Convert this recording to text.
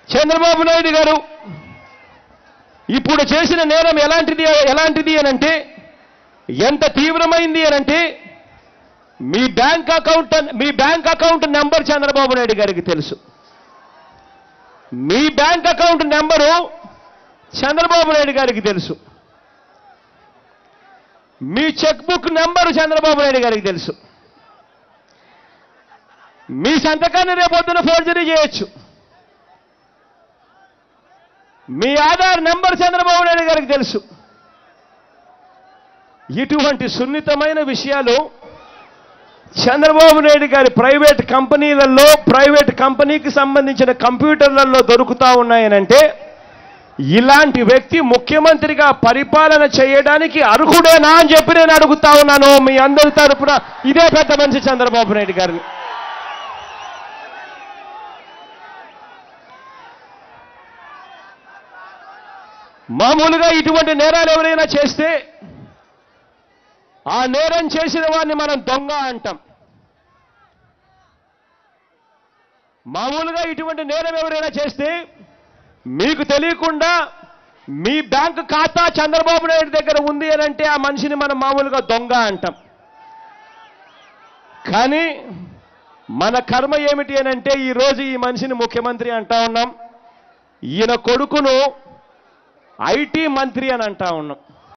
చంద్రబాబు నాయుడు గారు ఇప్పుడు చేసిన నేరం ఎలాంటిది ఎలాంటిది అనంటే ఎంత తీవ్రమైంది అనంటే మీ బ్యాంక్ అకౌంట్ మీ bank account number Chandrababu Naidu గారికి తెలుసు మీ bank account number Chandrababu Naidu గారికి తెలుసు మీ cheque book number Chandrababu Naidu గారికి తెలుసు మీ సంతకాన్ని రేపొద్దున ఫోర్జరీ చేయొచ్చు మీ ఆధార్ నెంబర్ చంద్రబాబు నాయుడు గారికి తెలుసు ఇటువంటి సున్నితమైన విషయాలు చంద్రబాబు నాయుడు గారి ప్రైవేట్ కంపెనీలలో ప్రైవేట్ కంపెనీకి సంబంధించిన కంప్యూటర్లలో దొరుకుతా ఉన్నాయనంటే ఇలాంటి వ్యక్తి ముఖ్యమంత్రిగా పరిపాలన చేయడానికి అర్హుడేనా అని చెప్పి నేను అడుగుతా ఉన్నాను మీ అందరి తరపున ఇదే పెద్ద మనిషి చంద్రబాబు నాయుడు గారిని మామూలుగా ఇటువంటి నేరాలు ఎవరైనా చేస్తే ఆ నేరం చేసిన వాడిని మనం దొంగ అంటాం మామూలుగా ఇటువంటి నేరం ఎవరైనా చేస్తే మీకు తెలియకుండా మీ బ్యాంక్ ఖాతా చంద్రబాబు నాయుడు దగ్గర ఉంది అని అంటే ఆ మనిషిని మనం మామూలుగా దొంగ అంటాం కానీ మన కర్మ ఏమిటి అని అంటే ఈరోజు ఈ మనిషిని ముఖ్యమంత్రి అంటా ఉన్నాం ఈయన కొడుకును ఐటీ మంత్రి అని అంటా ఉన్నాం